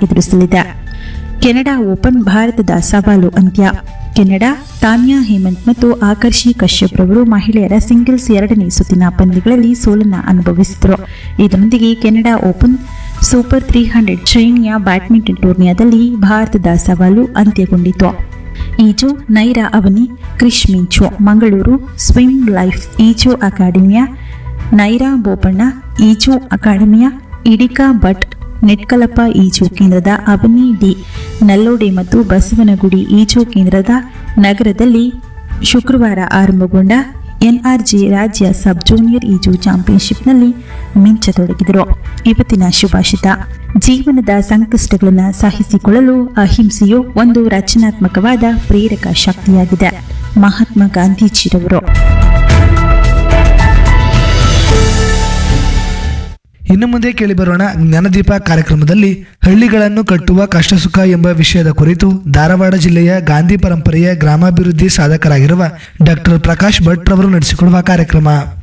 ಎದುರಿಸಲಿದೆ Canada open ಭಾರತದ ಸವಾಲು ಅಂತ್ಯ ಕೆನಡಾ ತಾನ್ಯಾ ಹೇಮಂತ್ ಮತ್ತು ಆಕರ್ಷಿ ಕಶ್ಯಪ್ ರವರು ಮಹಿಳೆಯರ ಸಿಂಗಲ್ಸ್ ಎರಡನೇ ಸುತ್ತಿನ ಪಂದ್ಯಗಳಲ್ಲಿ ಸೋಲನ್ನ ಅನುಭವಿಸಿದರು ಇದರೊಂದಿಗೆ Canada open super three hundred ಶ್ರೇಣಿಯ ಬ್ಯಾಡ್ಮಿಂಟನ್ ಟೂರ್ನಿಯಾದಲ್ಲಿ ಭಾರತದ ಸವಾಲು ಅಂತ್ಯಗೊಂಡಿತು ಈಜು ನೈರಾ ಅವನಿ ಕ್ರಿಶ್ ಮಿಂಚು ಮಂಗಳೂರು ಸ್ವಿಮ್ ಲೈಫ್ ಈಜು ಅಕಾಡೆಮಿಯ ನೈರಾ ಬೋಪಣ್ಣ ಈಜು ಅಕಾಡೆಮಿಯ ಇಡಿಕಾ ಭಟ್ ನೆಟ್ಕಲಪ ಈಜು ಕೇಂದ್ರದ ಅವನಿ ಡಿ ನಲ್ಲೋಡೆ ಮತ್ತು ಬಸವನಗುಡಿ ಈಜು ಕೇಂದ್ರದ ನಗರದಲ್ಲಿ ಶುಕ್ರವಾರ ಆರಂಭಗೊಂಡ ಎನ್ಆರ್ಜಿ ರಾಜ್ಯ ಸಬ್ ಜೂನಿಯರ್ ಈಜು ಚಾಂಪಿಯನ್ಶಿಪ್ನಲ್ಲಿ ಮಿಂಚತೊಡಗಿದರು ಇವತ್ತಿನ ಶುಭಾಷಿತ ಜೀವನದ ಸಂಕಷ್ಟಗಳನ್ನು ಸಹಿಸಿಕೊಳ್ಳಲು ಅಹಿಂಸೆಯು ಒಂದು ರಚನಾತ್ಮಕವಾದ ಪ್ರೇರಕ ಶಕ್ತಿಯಾಗಿದೆ ಮಹಾತ್ಮ ಗಾಂಧೀಜಿರವರು ಇನ್ನು ಮುಂದೆ ಕೇಳಿಬರೋಣ ಜ್ಞಾನದೀಪ ಕಾರ್ಯಕ್ರಮದಲ್ಲಿ ಹಳ್ಳಿಗಳನ್ನು ಕಟ್ಟುವ ಕಷ್ಟ ಸುಖ ಎಂಬ ವಿಷಯದ ಕುರಿತು ಧಾರವಾಡ ಜಿಲ್ಲೆಯ ಗಾಂಧಿ ಪರಂಪರೆಯ ಗ್ರಾಮಾಭಿವೃದ್ಧಿ ಸಾಧಕರಾಗಿರುವ ಡಾಕ್ಟರ್ ಪ್ರಕಾಶ್ ಭಟ್ ರವರು ನಡೆಸಿಕೊಡುವ ಕಾರ್ಯಕ್ರಮ